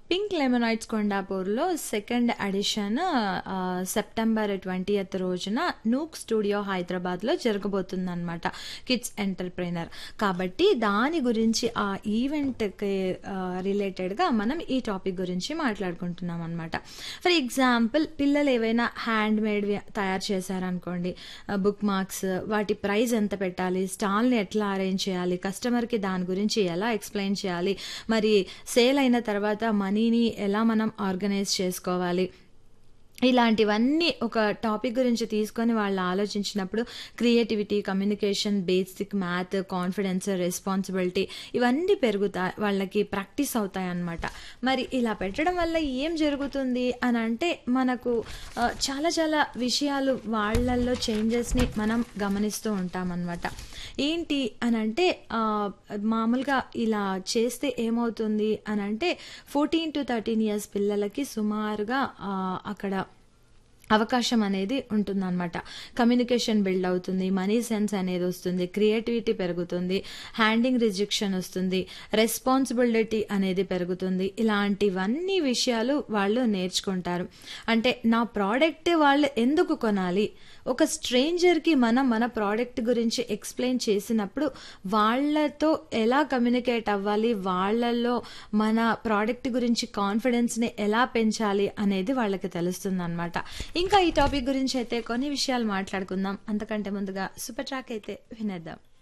Pink lemonades కొండాపూర్లో second edition ah, September 20థ్ రోజున నూక్ స్టూడియో హైదరాబాద్‌లో జరగబోతుందనమాట. Kids entrepreneur. కాబట్టి దాని గురించి ఆ ఈవెంట్‌కి ఆహ్, రిలేటెడ్‌గా మనం ఈ టాపిక్ గురించి మాట్లాడుకుంటున్నామనమాట. ఫర్ ఎగ్జాంపుల్ పిల్లలు ఏవైనా హ్యాండ్‌మేడ్‌వి తయారు చేశారనుకోండి. ఆహ్, బుక్ మార్క్స్ వాటి ప్రైస్ ఎంత పెట్టాలి? స్టాల్‌ని ఎట్లా అరేంజ్ చేయాలి? కస్టమర్‌కి దాని గురించి ఎలా ఎక్స్‌ప్లెయిన్ చేయాలి? మరి సేల్ అయిన తర్వాత మనీని ఎలా మనం ఆర్గనైజ్ చేసుకోవాలి? ఇలాంటివన్నీ ఒక టాపిక్ గురించి తీసుకొని వాళ్ళు ఆలోచించినప్పుడు creativity, communication, basic math, confidence, responsibility ఇవన్నీ పెరుగుతాయి. వాళ్ళకి ప్రాక్టీస్ అవుతాయన్నమాట. మరి ఇలా పెట్టడం వల్ల ఏం జరుగుతుంది అనంటే మనకు ఆహ్, చాలా చాలా విషయాలు వాళ్ళల్లో చేంజెస్‌ని మనం గమనిస్తూ ఉంటామనమాట. ఏంటి అనంటే ఆహ్, మామూలుగా ఇలా చేస్తే ఏమవుతుంది అనంటే 14-13 ఇయర్స్ పిల్లలకి సుమారుగా ఆహ్, అక్కడ అవకాశం అనేది ఉంటుందనమాట. కమ్యూనికేషన్ బిల్డ్ అవుతుంది. మనీ సెన్స్ అనేది వస్తుంది. క్రియేటివిటీ పెరుగుతుంది. హ్యాండింగ్ రిజెక్షన్ వస్తుంది. రెస్పాన్సిబిలిటీ అనేది పెరుగుతుంది. ఇలాంటివన్నీ విషయాలు వాళ్ళు నేర్చుకుంటారు. అంటే నా ప్రోడక్ట్ వాళ్ళు ఎందుకు కొనాలి? ఒక స్ట్రేంజర్‌కి మనం మన ప్రోడక్ట్ గురించి ఎక్స్‌ప్లెయిన్ చేసినప్పుడు వాళ్ళతో ఎలా కమ్యూనికేట్ అవ్వాలి? వాళ్ళలో మన ప్రోడక్ట్ గురించి కాన్ఫిడెన్స్‌ని ఎలా పెంచాలి? అనేది వాళ్ళకి తెలుస్తుందనమాట. ఇంకా ఈ టాపిక్ గురించి అయితే కొన్ని విషయాలు మాట్లాడుకుందాం. అంతకంటే ముందుగా సూపర్ ట్రాక్ అయితే వినేద్దాం.